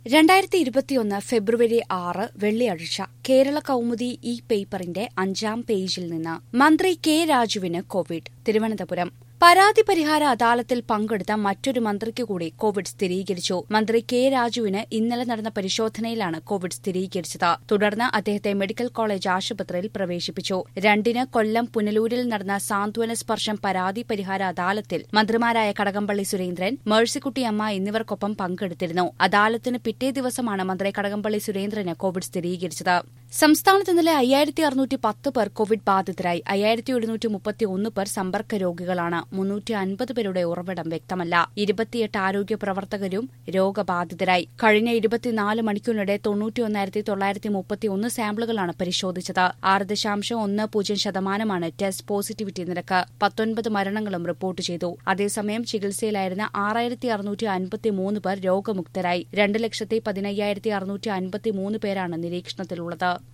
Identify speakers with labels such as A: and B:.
A: രണ്ടായിരത്തി ഇരുപത്തിയൊന്ന് ഫെബ്രുവരി ആറ് വെള്ളിയാഴ്ച കേരള കൌമുദി ഇ പേപ്പറിന്റെ അഞ്ചാം പേജിൽ നിന്ന് മന്ത്രി കെ രാജുവിന് കോവിഡ് തിരുവനന്തപുരം പരാതി പരിഹാര അദാലത്തിൽ പങ്കെടുത്ത മറ്റൊരു മന്ത്രിക്ക് കൂടി കോവിഡ് സ്ഥിരീകരിച്ചു മന്ത്രി കെ രാജുവിന് ഇന്നലെ നടന്ന പരിശോധനയിലാണ് കോവിഡ് സ്ഥിരീകരിച്ചത് തുടർന്ന് അദ്ദേഹത്തെ മെഡിക്കൽ കോളേജ് ആശുപത്രിയിൽ പ്രവേശിപ്പിച്ചു രണ്ടിന് കൊല്ലം പുനലൂരിൽ നടന്ന സാന്ത്വന സ്പർശം പരാതി പരിഹാര അദാലത്തിൽ മന്ത്രിമാരായ കടകംപള്ളി സുരേന്ദ്രൻ മേഴ്സിക്കുട്ടിയമ്മ എന്നിവർക്കൊപ്പം പങ്കെടുത്തിരുന്നു അദാലത്തിന് പിറ്റേ ദിവസമാണ് മന്ത്രി കടകംപള്ളി സുരേന്ദ്രന് കോവിഡ് സ്ഥിരീകരിച്ചത് സംസ്ഥാനത്ത് ഇന്നലെ അയ്യായിരത്തി അറുന്നൂറ്റി പത്ത് പേർ കോവിഡ് ബാധിതരായി അയ്യായിരത്തി ഒരുന്നൂറ്റി മുപ്പത്തി ഒന്ന് പേർ സമ്പർക്ക രോഗികളാണ് മുന്നൂറ്റി അൻപത് പേരുടെ ഉറവിടം വ്യക്തമല്ല ഇരുപത്തിയെട്ട് ആരോഗ്യ പ്രവർത്തകരും രോഗബാധിതരായി കഴിഞ്ഞ ഇരുപത്തിനാല് മണിക്കൂറിനിടെ തൊണ്ണൂറ്റിയൊന്നായിരത്തി തൊള്ളായിരത്തി മുപ്പത്തിയൊന്ന് സാമ്പിളുകളാണ് പരിശോധിച്ചത് ആറ് ദശാംശം ഒന്ന് പൂജ്യം ശതമാനമാണ് ടെസ്റ്റ് പോസിറ്റിവിറ്റി നിരക്ക് പത്തൊൻപത് മരണങ്ങളും റിപ്പോർട്ട് ചെയ്തു അതേസമയം ചികിത്സയിലായിരുന്ന ആറായിരത്തി അറുന്നൂറ്റി അൻപത്തിമൂന്ന് പേർ രോഗമുക്തരായി രണ്ട് ലക്ഷത്തി പതിനയ്യായിരത്തി അറുന്നൂറ്റി അൻപത്തിമൂന്ന് പേരാണ് നിരീക്ഷണത്തിലുള്ളത്